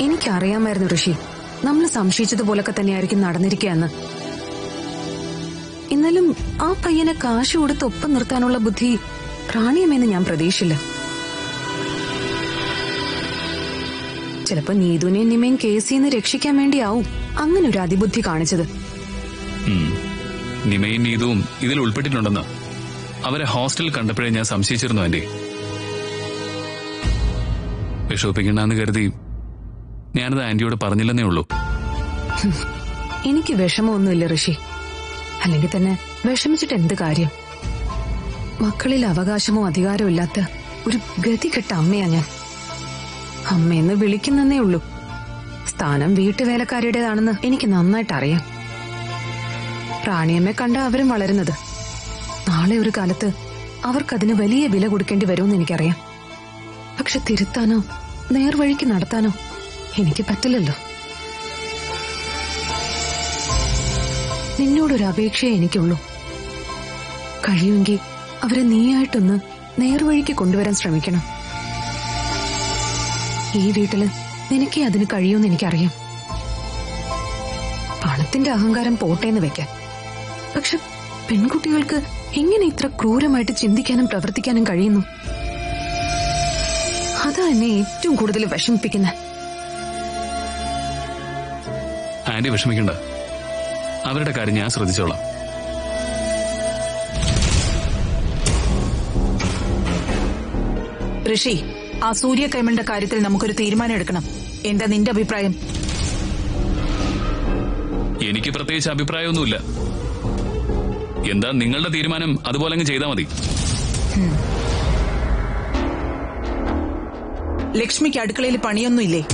എനിക്കറിയാമായിരുന്നു ഋഷി നമ്മൾ സംശയിച്ചതുപോലൊക്കെ തന്നെയായിരിക്കും നടന്നിരിക്കുകയെന്ന് എന്നാലും ആ പയ്യനെ കാശ് കൊടുത്ത് ഒപ്പം നിർത്താനുള്ള ബുദ്ധി റാണിയമെന്ന് ഞാൻ പ്രതീക്ഷിച്ചില്ല ചിലപ്പോ നീതുവിനെയും നിമയും കേസിൽ നിന്ന് രക്ഷിക്കാൻ വേണ്ടിയാവും അങ്ങനെ ഒരു അതിബുദ്ധി കാണിച്ചത് ഉം. നിമയും നീതുവും ഇതിൽ ഉൾപ്പെട്ടിട്ടുണ്ടെന്ന് അവരെ ഹോസ്റ്റലിൽ കണ്ടപ്പോഴേ ഞാൻ സംശയിച്ചിരുന്നു ആന്റി വിഷമിപ്പിക്കണ്ടെന്ന് കരുതി ഞാനത് ആന്റിയോട് പറഞ്ഞില്ലെന്നേ ഉള്ളൂ എനിക്ക് വിഷമമൊന്നുമില്ല ഋഷി അല്ലെങ്കിൽ തന്നെ വിഷമിച്ചിട്ട് എന്ത് കാര്യം മക്കളിൽ അവകാശമോ അധികാരമോ ഇല്ലാത്ത ഒരു ഗതികെട്ട അമ്മയാ ഞാൻ അമ്മയെന്ന് വിളിക്കുന്നേ ഉള്ളൂ സ്ഥാനം വീട്ടുവേലക്കാരിയുടേതാണെന്ന് എനിക്ക് നന്നായിട്ട് അറിയാം റാണിയമ്മയെ കണ്ട അവരും വളരുന്നത് നാളെ ഒരു കാലത്ത് അവർക്കതിന് വലിയ വില കൊടുക്കേണ്ടി വരുമെന്ന് എനിക്കറിയാം പക്ഷെ തിരുത്താനോ നേർവഴിക്ക് നടത്താനോ എനിക്ക് പറ്റില്ലല്ലോ നിന്നോടൊരു അപേക്ഷയെ എനിക്കുള്ളൂ കഴിയുമെങ്കിൽ അവരെ നീയായിട്ടൊന്ന് നേർവഴിക്ക് കൊണ്ടുവരാൻ ശ്രമിക്കണം ഈ വീട്ടില് നിനക്കേ അതിന് കഴിയുമെന്ന് എനിക്കറിയാം പണത്തിന്റെ അഹങ്കാരം പോട്ടേന്ന് വെക്കാൻ പക്ഷെ പെൺകുട്ടികൾക്ക് എങ്ങനെ ഇത്ര ക്രൂരമായിട്ട് ചിന്തിക്കാനും പ്രവർത്തിക്കാനും കഴിയുന്നു അതാ എന്നെ ഏറ്റവും കൂടുതൽ വിഷമിപ്പിക്കുന്നത് ആന്റി വിഷമിക്കണ്ട അവരുടെ കാര്യം ഞാൻ ശ്രദ്ധിച്ചോളാം ഋഷി ആ സൂര്യകൈമളുടെ കാര്യത്തിൽ നമുക്കൊരു തീരുമാനം എടുക്കണം എന്താ നിന്റെ അഭിപ്രായം എനിക്ക് പ്രത്യേകിച്ച് അഭിപ്രായമൊന്നുമില്ല എന്താ നിങ്ങളുടെ തീരുമാനം അതുപോലെ അങ്ങ് ചെയ്താൽ മതി ലക്ഷ്മിക്ക് അടുക്കളയിൽ പണിയൊന്നുമില്ലേ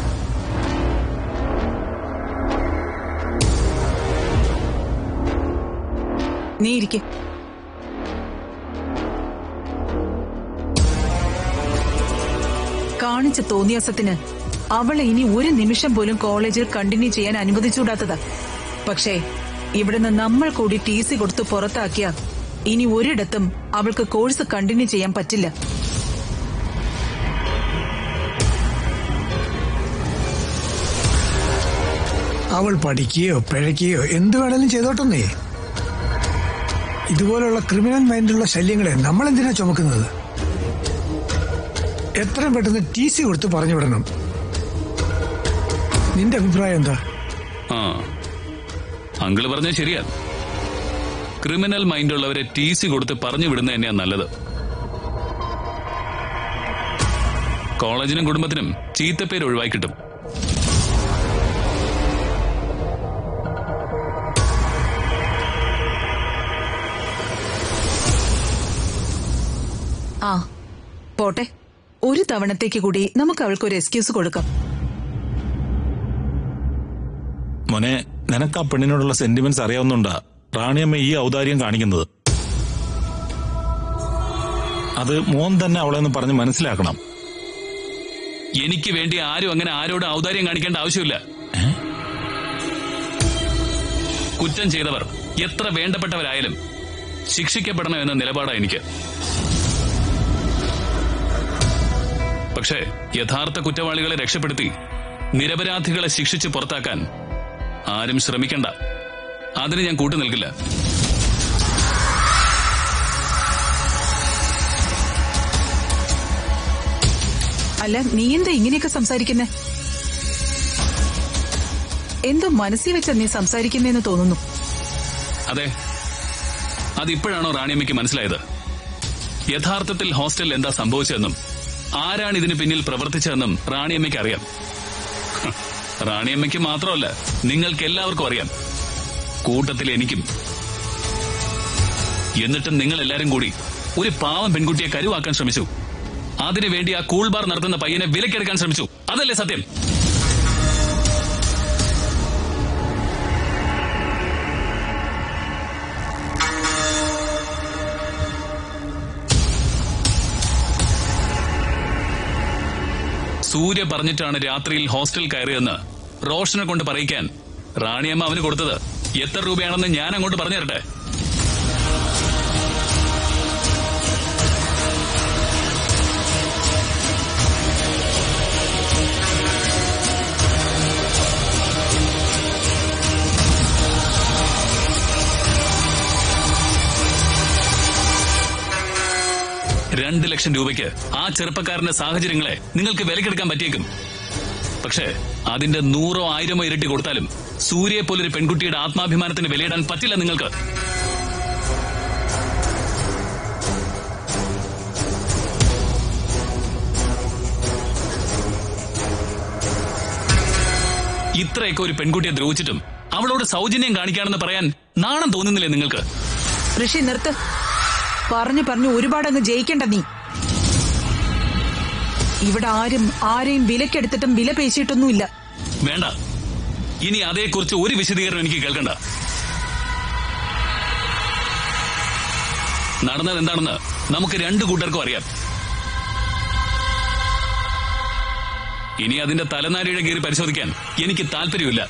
നീ ഇരിക്കെ കാണിച്ച തോന്നിയാസത്തിന് അവളെ ഇനി ഒരു നിമിഷം പോലും കോളേജിൽ കണ്ടിന്യൂ ചെയ്യാൻ അനുവദിച്ചുകൂടാത്തതാ പക്ഷേ ഇവിടുന്ന് നമ്മൾ കൂടി ടി സി കൊടുത്ത് പുറത്താക്കിയ ഇനി ഒരിടത്തും അവൾക്ക് കോഴ്സ് കണ്ടിന്യൂ ചെയ്യാൻ പറ്റില്ല അവൾ പഠിക്കുകയോ പിഴയ്ക്കുകയോ എന്ത് വേണേലും ചെയ്തോട്ടെന്നേ ഇതുപോലുള്ള ക്രിമിനൽ മൈൻഡുള്ള ശല്യങ്ങളെ നമ്മൾ എന്തിനാ ചുമക്കുന്നത് എത്രയും പെട്ടെന്ന് ടി സി കൊടുത്ത് പറഞ്ഞു വിടണം നിന്റെ അഭിപ്രായം എന്താ ആ അങ്കിള് പറഞ്ഞത് ശരിയാ ക്രിമിനൽ മൈൻഡുള്ളവരെ ടി സി കൊടുത്ത് പറഞ്ഞു വിടുന്ന തന്നെയാ നല്ലത് കോളേജിനും കുടുംബത്തിനും ചീത്തപ്പേര് ഒഴിവായി കിട്ടും ആ പോട്ടെ ഒരു തവണത്തേക്ക് കൂടി നമുക്ക് അവൾക്ക് ഒരു എക്സ്ക്യൂസ് കൊടുക്കാം മോനെ നിനക്ക് ആ പെണ്ണിനോടുള്ള സെന്റിമെന്റ്സ് അറിയാവുന്നുണ്ടാ റാണിയമ്മ ഈ ഔദാര്യം കാണിക്കുന്നത് അത് മോൻ തന്നെ അവളെ ഒന്ന് പറഞ്ഞ് മനസ്സിലാക്കണം എനിക്ക് വേണ്ടി ആരും അങ്ങനെ ആരോടും ഔദാര്യം കാണിക്കേണ്ട ആവശ്യമില്ല കുറ്റം ചെയ്തവർ എത്ര വേണ്ടപ്പെട്ടവരായാലും ശിക്ഷിക്കപ്പെടണം എന്ന നിലപാടാണ് എനിക്ക് പക്ഷേ യഥാർത്ഥ കുറ്റവാളികളെ രക്ഷപ്പെടുത്തി നിരപരാധികളെ ശിക്ഷിച്ച് പുറത്താക്കാൻ ആരും ശ്രമിക്കണ്ട അതിന് ഞാൻ കൂട്ടു നിൽക്കില്ല അല്ല നീ എന്താ ഇങ്ങനെയൊക്കെ സംസാരിക്കുന്നേ എന്തോ മനസ്സിൽ വെച്ച നീ സംസാരിക്കുന്നേന്ന് തോന്നുന്നു അതെ അതിപ്പോഴാണോ റാണിയമ്മയ്ക്ക് മനസ്സിലായത് യഥാർത്ഥത്തിൽ ഹോസ്റ്റലിൽ എന്താ സംഭവിച്ചതെന്നും ആരാണ് ഇതിന് പിന്നിൽ പ്രവർത്തിച്ചതെന്നും റാണിയമ്മയ്ക്ക് അറിയാം ഹ്, റാണിയമ്മയ്ക്ക് മാത്രമല്ല നിങ്ങൾക്ക് എല്ലാവർക്കും അറിയാം കൂട്ടത്തിൽ എനിക്കും എന്നിട്ടും നിങ്ങൾ എല്ലാരും കൂടി ഒരു പാവം പെൺകുട്ടിയെ കരുവാക്കാൻ ശ്രമിച്ചു അതിനുവേണ്ടി ആ കൂൾ ബാർ നടത്തുന്ന പയ്യനെ വിലക്കെടുക്കാൻ ശ്രമിച്ചു അതല്ലേ സത്യം സൂര്യ പറഞ്ഞിട്ടാണ് രാത്രിയിൽ ഹോസ്റ്റൽ കയറിയെന്ന് റോഷനെ കൊണ്ട് പറയിക്കാൻ റാണിയമ്മ അവന് കൊടുത്തത് എത്ര രൂപയാണെന്ന് ഞാൻ അങ്ങോട്ട് പറഞ്ഞു തരട്ടെ രണ്ട് ലക്ഷം രൂപയ്ക്ക് ആ ചെറുപ്പക്കാരന്റെ സാഹചര്യങ്ങളെ നിങ്ങൾക്ക് വിലക്കെടുക്കാൻ പറ്റിയേക്കും പക്ഷേ അതിന്റെ നൂറോ ആയിരമോ ഇരട്ടി കൊടുത്താലും സൂര്യയെ പോലൊരു പെൺകുട്ടിയുടെ ആത്മാഭിമാനത്തിന് വിലയിടാൻ പറ്റില്ല നിങ്ങൾക്ക് ഇത്രയൊക്കെ ഒരു പെൺകുട്ടിയെ ദ്രോഹിച്ചിട്ടും അവളോട് സൗജന്യം കാണിക്കാണെന്ന് പറയാൻ നാണം തോന്നുന്നില്ലേ നിങ്ങൾക്ക് ഋഷി നിർത്ത് പറഞ്ഞു പറഞ്ഞു ഒരുപാടങ്ങ് ജയിക്കണ്ട നീ ഇവിടെ ആരും ആരെയും വിലക്കെടുത്തിട്ടും വില പേശിയിട്ടൊന്നുമില്ല വേണ്ട ഇനി അതേക്കുറിച്ച് ഒരു വിശദീകരണം എനിക്ക് കേൾക്കണ്ട നടന്നത് എന്താണെന്ന് നമുക്ക് രണ്ടു കൂട്ടർക്കും അറിയാം ഇനി അതിന്റെ തലനാരിയുടെ കീറി പരിശോധിക്കാൻ എനിക്ക് താല്പര്യമില്ല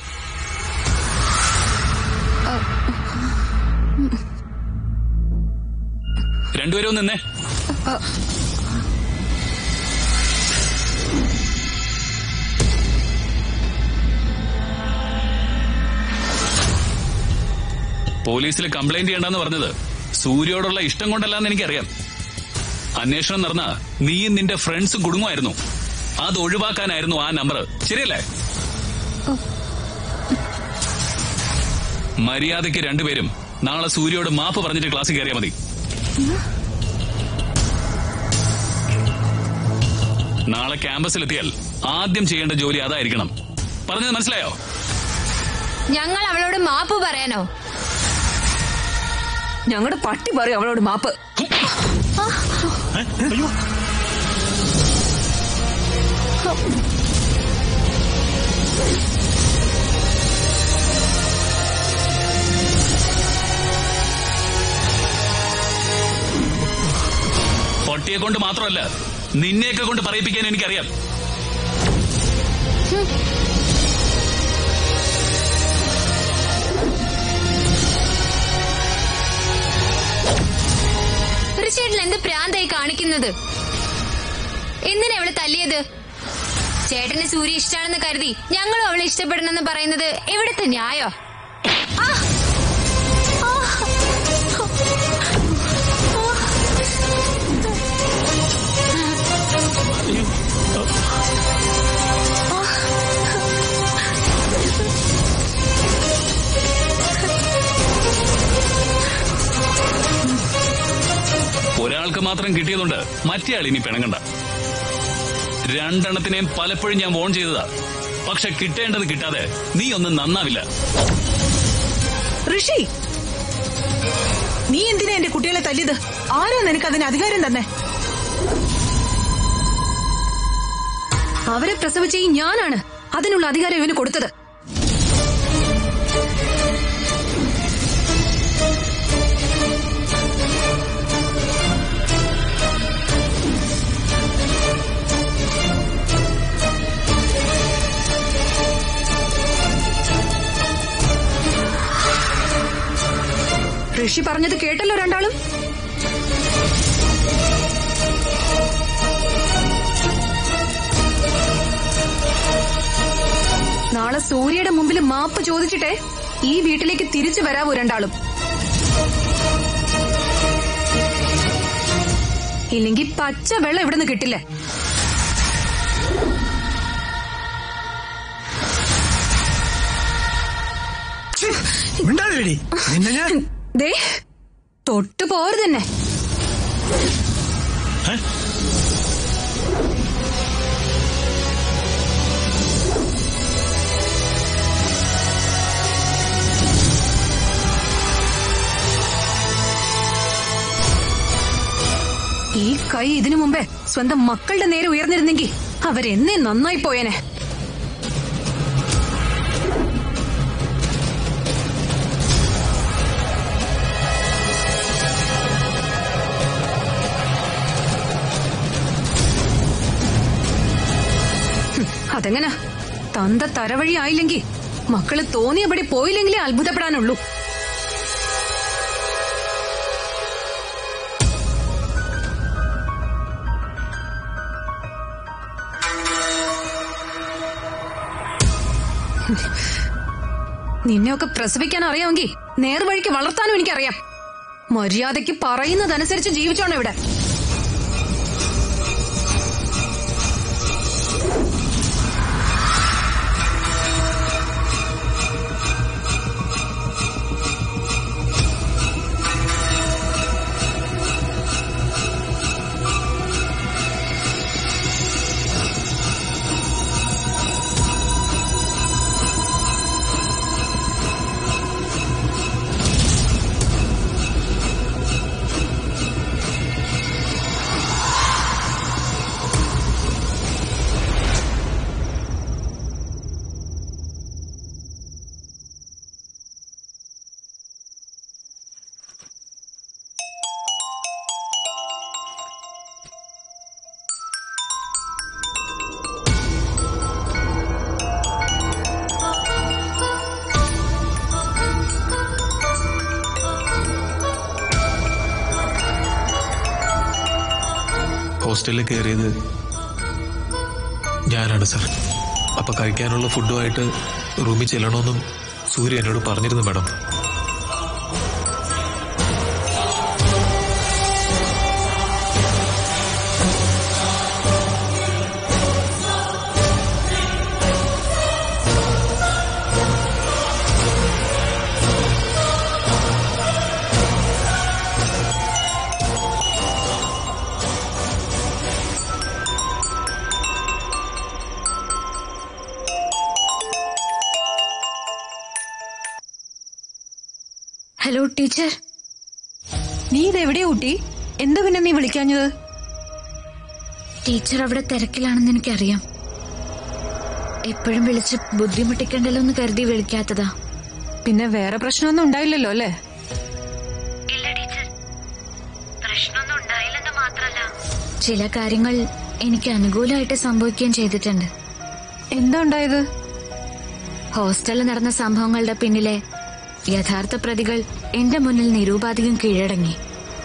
രണ്ടുപേരും ഒന്ന് നിന്നേ പോലീസിൽ കംപ്ലൈന്റ് ചെയ്യണ്ടെന്ന് പറഞ്ഞത് സൂര്യോടുള്ള ഇഷ്ടം കൊണ്ടല്ലാന്ന് എനിക്കറിയാം അന്വേഷണം നടന്ന നീയും നിന്റെ ഫ്രണ്ട്സും കുടുംബമായിരുന്നു അത് ഒഴിവാക്കാനായിരുന്നു ആ നമ്പർ ശരിയല്ലേ മര്യാദയ്ക്ക് രണ്ടുപേരും നാളെ സൂര്യോട് മാപ്പ് പറഞ്ഞിട്ട് ക്ലാസ്സിൽ കയറിയാൽ മതി നാളെ ക്യാമ്പസിലെത്തിയാൽ ആദ്യം ചെയ്യേണ്ട ജോലി അതായിരിക്കണം പറഞ്ഞത് മനസ്സിലായോ ഞങ്ങൾ അവളോട് മാപ്പ് പറയാനോ ഞങ്ങളുടെ പട്ടി പറയും അവളോട് മാപ്പ് പൊട്ടിയെ കൊണ്ട് മാത്രമല്ല നിന്നെയൊക്കെ കൊണ്ട് പറയിപ്പിക്കാൻ എനിക്കറിയാം തീർച്ചയായിട്ടും എന്ത് പ്രാന്തായി കാണിക്കുന്നത് എന്തിനാ അവളെ തല്ലിയത് ചേട്ടന് സൂര്യ ഇഷ്ടാണെന്ന് കരുതി ഞങ്ങളും അവളെ ഇഷ്ടപ്പെടണമെന്ന് പറയുന്നത് എവിടുത്തെ ന്യായോ ആ! ആ! ഒരാൾക്ക് മാത്രം കിട്ടിയതുകൊണ്ട് മറ്റേ ആൾ ഇനി പിണങ്ങണ്ട രണ്ടെണ്ണത്തിനെയും പലപ്പോഴും ഞാൻ വോൺ ചെയ്തതാ പക്ഷെ കിട്ടേണ്ടത് കിട്ടാതെ നീ ഒന്നും നന്നാവില്ല ഋഷി നീ എന്തിനാ എന്റെ കുട്ടികളെ തല്ലിയത് ആരാ നിനക്ക് അതിന് അധികാരം തന്നെ അവരെ പ്രസവിച്ച ഈ ഞാനാണ് അതിനുള്ള അധികാരം ഇവന് കൊടുത്തത് ഋഷി പറഞ്ഞത് കേട്ടല്ലോ രണ്ടാളും നാളെ സൂര്യയുടെ മുമ്പിൽ മാപ്പ് ചോദിച്ചിട്ടേ ഈ വീട്ടിലേക്ക് തിരിച്ചു വരാവൂ രണ്ടാളും ഇല്ലെങ്കിൽ പച്ച വെള്ളം ഇവിടുന്ന് കിട്ടില്ല മിണ്ടാതിരടി നിന്നെ ഞാൻ ദേ തൊട്ടു പോരുത് തന്നെ ഈ കൈ ഇതിനു മുമ്പേ സ്വന്തം മക്കളുടെ നേരെ ഉയർന്നിരുന്നെങ്കിൽ അവരെന്നെ നന്നായി പോയേനെ ഹും, അതെങ്ങനാ തന്ത തരവഴി ആയില്ലെങ്കിൽ മക്കള് തോന്നിയപടി പോയില്ലെങ്കിലേ അത്ഭുതപ്പെടാനുള്ളൂ നിന്നെയൊക്കെ പ്രസവിക്കാൻ അറിയാമെങ്കിൽ നേർവഴിക്ക് വളർത്താനും എനിക്കറിയാം മര്യാദയ്ക്ക് പറയുന്നതനുസരിച്ച് ജീവിച്ചോണം ഇവിടെ ഹോസ്റ്റലിൽ കയറിയത് ഞാനാണ് സാർ അപ്പൊ കഴിക്കാനുള്ള ഫുഡുമായിട്ട് റൂമിൽ ചെല്ലണമെന്നും സൂര്യ എന്നോട് പറഞ്ഞിരുന്നു മാഡം ഹലോ ടീച്ചർ നീ ഇതെവിടെയാ കുട്ടി എന്താ പിന്നെ നീ വിളിക്കാഞ്ഞത് ടീച്ചർ അവിടെ തിരക്കിലാണെന്ന് എനിക്കറിയാം എപ്പോഴും വിളിച്ച് ബുദ്ധിമുട്ടിക്കണ്ടല്ലോ എന്ന് കരുതി വിളിക്കാത്തതാ പിന്നെ വേറെ പ്രശ്നമൊന്നും ഉണ്ടായില്ലല്ലോ അല്ലേ ചില കാര്യങ്ങൾ എനിക്ക് അനുകൂലമായിട്ട് സംഭവിക്കുകയും ചെയ്തിട്ടുണ്ട് എന്താ ഉണ്ടായത് ഹോസ്റ്റലിൽ നടന്ന സംഭവങ്ങളുടെ പിന്നിലെ യഥാർത്ഥ പ്രതികൾ എന്റെ മുന്നിൽ നിരൂപാധികം കീഴടങ്ങി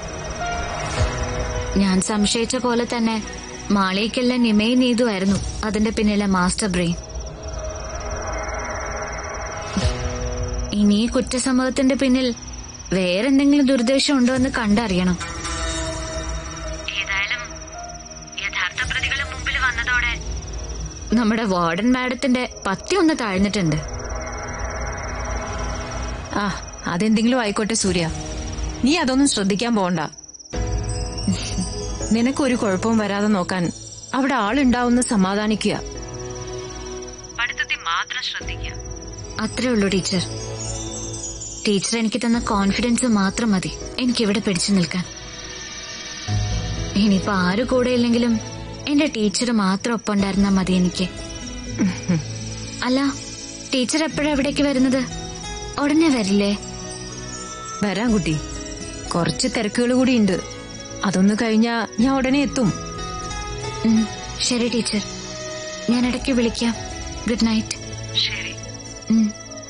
ഞാൻ സംശയിച്ച പോലെ തന്നെ മാളികയ്ക്കല്ല നിമേ നീതുവായിരുന്നു അതിന്റെ പിന്നിലെ മാസ്റ്റർ ബ്രെയിൻ ഇനി ഈ കുറ്റസമ്മതത്തിന്റെ പിന്നിൽ വേറെന്തെങ്കിലും ദുരുദ്ദേശം ഉണ്ടോ എന്ന് കണ്ടറിയണം ഏതായാലും യഥാർത്ഥ പ്രതികൾ മുമ്പിൽ വന്നതോടെ നമ്മുടെ വാർഡൻ മാഡത്തിന്റെ പത്തി ഒന്ന് താഴ്ന്നിട്ടുണ്ട് ആ അതെന്തെങ്കിലും ആയിക്കോട്ടെ സൂര്യ നീ അതൊന്നും ശ്രദ്ധിക്കാൻ പോണ്ട നിനക്കൊരു കുഴപ്പവും വരാതെ നോക്കാൻ അവിടെ ആളുണ്ടാവുന്ന സമാധാനിക്കുക പഠിത്തത്തിൽ മാത്രം ശ്രദ്ധിക്കുക അത്രേ ഉള്ളൂ ടീച്ചർ ടീച്ചർ എനിക്ക് തന്ന കോൺഫിഡൻസ് മാത്രം മതി എനിക്കിവിടെ പിടിച്ചു നിൽക്കാൻ ഇനിയിപ്പോ ആര് കൂടെ ഇല്ലെങ്കിലും എന്റെ ടീച്ചർ മാത്രം ഒപ്പം ഉണ്ടായിരുന്നാ മതി എനിക്ക് അല്ല ടീച്ചർ എപ്പോഴാ എവിടേക്ക് വരുന്നത് ഉടനെ വരില്ലേ വരാം കുട്ടി കുറച്ച് തിരക്കുകൾ കൂടി ഉണ്ട് അതൊന്ന് കഴിഞ്ഞാ ഞാൻ ഉടനെ എത്തും ഉം, ശരി ടീച്ചർ ഞാൻ ഇടയ്ക്ക് വിളിക്കാം ഗുഡ് നൈറ്റ് ശരി ഉം.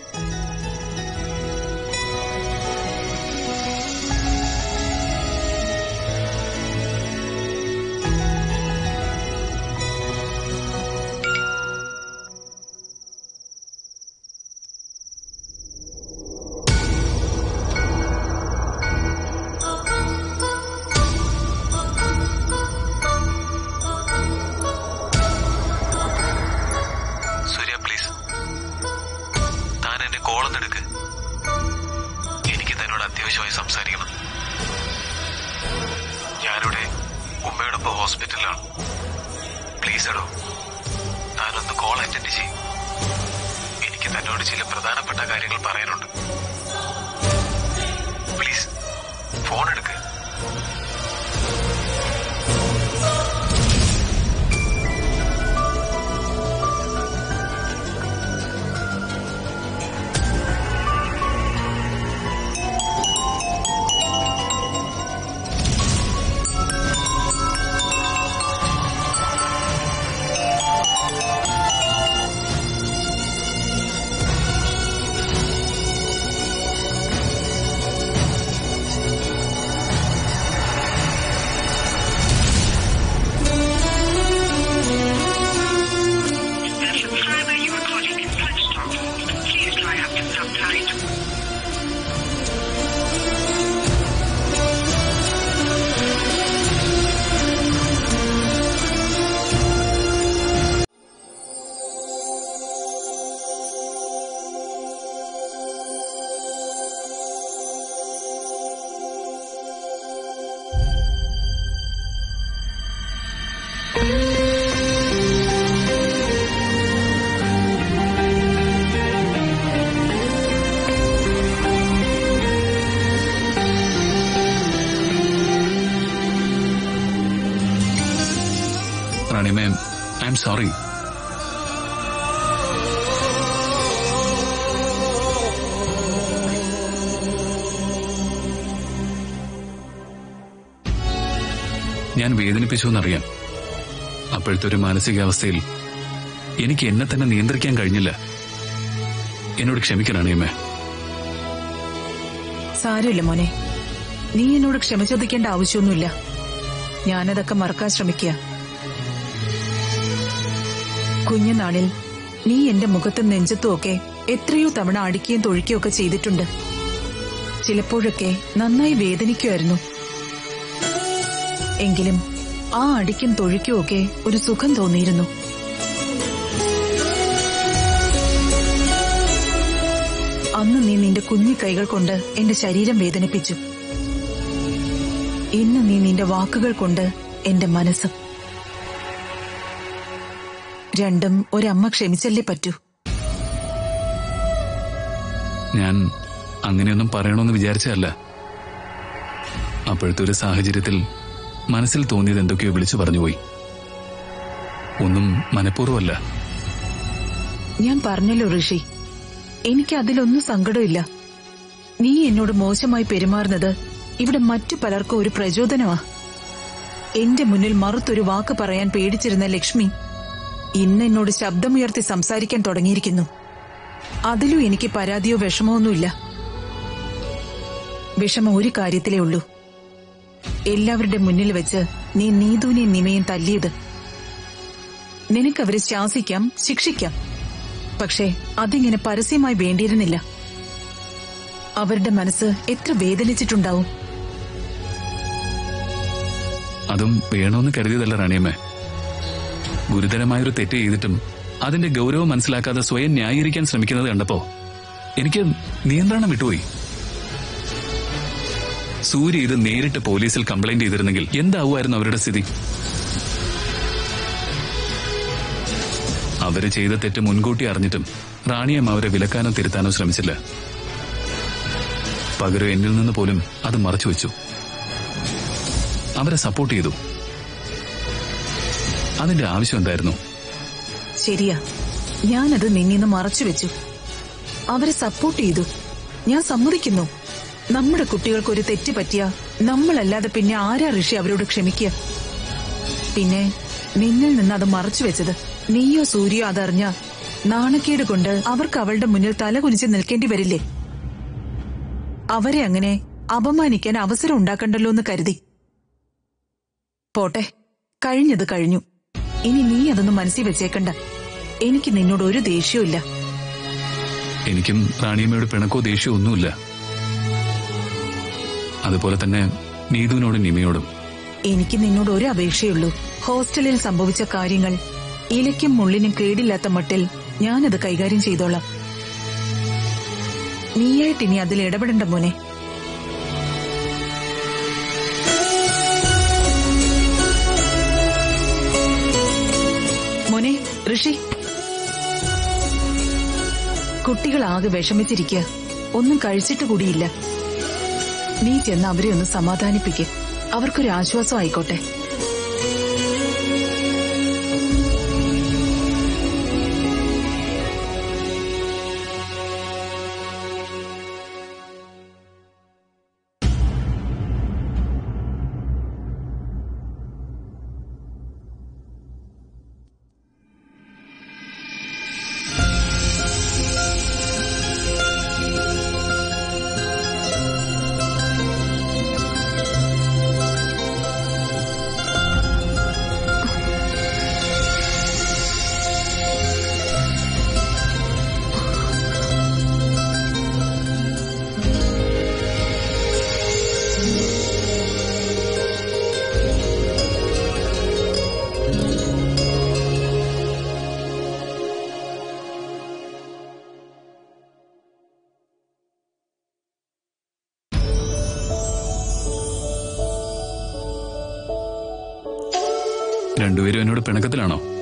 സൂര്യ പ്ലീസ് താൻ എന്റെ കോളെന്നെടുക്ക് എനിക്ക് തന്നോട് അത്യാവശ്യമായി സംസാരിക്കണം ഞാനിവിടെ ഉമ്മയോടൊപ്പം ഹോസ്പിറ്റലിലാണ് പ്ലീസ് എടോ താനൊന്ന് കോൾ അറ്റൻഡ് ചെയ്യും എനിക്ക് തന്നോട് ചില പ്രധാനപ്പെട്ട കാര്യങ്ങൾ പറയാനുണ്ട് പ്ലീസ് ഫോൺ എടുക്ക് Rani ma'am I'm sorry ഞാൻ വേദനിപ്പിച്ചു എന്നറിയാം അപ്പോഴത്തെ ഒരു മാനസികാവസ്ഥയിൽ എനിക്ക് എന്നെ തന്നെ നിയന്ത്രിക്കാൻ കഴിഞ്ഞില്ല എന്നോട് ക്ഷമിക്കണം അണിയമ്മേ സാരമില്ല മോനെ നീ എന്നോട് ക്ഷമ ചോദിക്കേണ്ട ആവശ്യമൊന്നുമില്ല ഞാനതൊക്കെ മറക്കാൻ ശ്രമിക്കുക കുഞ്ഞുനാളിൽ നീ എന്റെ മുഖത്തും നെഞ്ചത്തും ഒക്കെ എത്രയോ തവണ അടിക്കുകയും തൊഴിക്കുകയും ഒക്കെ ചെയ്തിട്ടുണ്ട് ചിലപ്പോഴൊക്കെ നന്നായി വേദനിക്കുമായിരുന്നു എങ്കിലും ആ അടിക്കും തൊഴിക്കും ഒക്കെ ഒരു സുഖം തോന്നിയിരുന്നു അന്ന് നീ നിന്റെ കുഞ്ഞു കൈകൾ കൊണ്ട് എന്റെ ശരീരം വേദനിപ്പിച്ചു ഇന്ന് നീ നിന്റെ വാക്കുകൾ കൊണ്ട് എന്റെ മനസ്സും രണ്ടും ഒരമ്മ ക്ഷമിച്ചല്ലേ പറ്റൂ ഞാൻ അങ്ങനെയൊന്നും പറയണമെന്ന് വിചാരിച്ചതല്ല അപ്പോഴത്തെ ഒരു സാഹചര്യത്തിൽ മനസ്സിൽ തോന്നിയത് എന്തൊക്കെയോ വിളിച്ചു പറഞ്ഞുപോയി ഒന്നും മനഃപൂർവ്വമല്ല ഞാൻ പറഞ്ഞല്ലോ ഋഷി എനിക്ക് അതിലൊന്നും സങ്കടമില്ല നീ എന്നോട് മോശമായി പെരുമാറുന്നത് ഇവിടെ മറ്റു പലർക്കും ഒരു പ്രചോദനമാ എന്റെ മുന്നിൽ മറുത്തൊരു വാക്ക് പറയാൻ പേടിച്ചിരുന്ന ലക്ഷ്മി ഇന്ന് എന്നോട് ശബ്ദമുയർത്തി സംസാരിക്കാൻ തുടങ്ങിയിരിക്കുന്നു അതിലും എനിക്ക് പരാതിയോ വിഷമമൊന്നുമില്ല വിഷമം ഒരു കാര്യത്തിലേ ഉള്ളൂ എല്ലാവരുടെ മുന്നിൽ വെച്ച് നീ നീതുവിനെയും നിമയും തല്ലിയത് നിനക്കവരെ ശാസിക്കാം ശിക്ഷിക്കാം പക്ഷേ അതിങ്ങനെ പരസ്യമായി വേണ്ടിയിരുന്നില്ല അവരുടെ മനസ്സ് എത്ര വേദനിച്ചിട്ടുണ്ടാവും അതും വേണമെന്ന് കരുതിയതല്ല റാണിയമ്മേ ഗുരുതരമായൊരു തെറ്റ് ചെയ്തിട്ടും അതിന്റെ ഗൗരവം മനസ്സിലാക്കാതെ സ്വയം ന്യായീകരിക്കാൻ ശ്രമിക്കുന്നത് കണ്ടപ്പോ എനിക്ക് നിയന്ത്രണം വിട്ടുപോയി സൂര്യ ഇത് നേരിട്ട് പോലീസിൽ കംപ്ലൈന്റ് ചെയ്തിരുന്നെങ്കിൽ എന്താവുമായിരുന്നു അവരുടെ സ്ഥിതി അവര് ചെയ്ത തെറ്റ് മുൻകൂട്ടി അറിഞ്ഞിട്ടും റാണിയമ്മ അവരെ വിലക്കാനോ തിരുത്താനോ ശ്രമിച്ചില്ല പകരം എന്നിൽ നിന്ന് പോലും അത് മറച്ചുവെച്ചു അവരെ സപ്പോർട്ട് ചെയ്തു അതിന്റെ ആവശ്യം എന്തായിരുന്നു ശരിയാ ഞാനത് നിന്നിന്ന് മറച്ചു വെച്ചു അവരെ സപ്പോർട്ട് ചെയ്തു ഞാൻ സമ്മതിക്കുന്നു നമ്മുടെ കുട്ടികൾക്ക് ഒരു തെറ്റ് പറ്റിയ നമ്മളല്ലാതെ പിന്നെ ആരാ ഋഷി അവരോട് ക്ഷമിക്കുക പിന്നെ നിന്നിൽ നിന്ന് അത് മറച്ചു വെച്ചത് നീയോ സൂര്യോ അതറിഞ്ഞ നാണക്കേട് കൊണ്ട് അവർക്ക് അവളുടെ മുന്നിൽ തല കുനിച്ച് നിൽക്കേണ്ടി വരില്ലേ അവരെ അങ്ങനെ അപമാനിക്കാൻ അവസരം ഉണ്ടാക്കണ്ടല്ലോ എന്ന് കരുതി പോട്ടെ കഴിഞ്ഞത് കഴിഞ്ഞു ഇനി നീ അതൊന്നും മനസ്സിൽ വെച്ചേക്കണ്ട എനിക്ക് നിന്നോട് ഒരു ദേഷ്യവും ഇല്ല എനിക്കും റാണിയമ്മയോട് പിണക്കോ ദേഷ്യമോ ഒന്നുമില്ല അതുപോലെ തന്നെ നീതുവിനോടും നിമയോടും എനിക്ക് നിന്നോട് ഒരു അപേക്ഷയുള്ളൂ ഹോസ്റ്റലിൽ സംഭവിച്ച കാര്യങ്ങൾ ഇലയ്ക്കും മുള്ളിനും കേടില്ലാത്ത മട്ടിൽ ഞാനത് കൈകാര്യം ചെയ്തോളാം നീയായിട്ട് ഇനി അതിൽ ഇടപെടണ്ട മോനെ മോനെ ഋഷി കുട്ടികളാകെ വിഷമിച്ചിരിക്കുക ഒന്നും കഴിച്ചിട്ട് കൂടിയില്ല നീ ചെന്ന് അവരെ ഒന്ന് സമാധാനിപ്പിക്ക് അവർക്കൊരു ആശ്വാസം ആയിക്കോട്ടെ രണ്ടുപേരും എന്നോട് പിണക്കത്തിലാണോ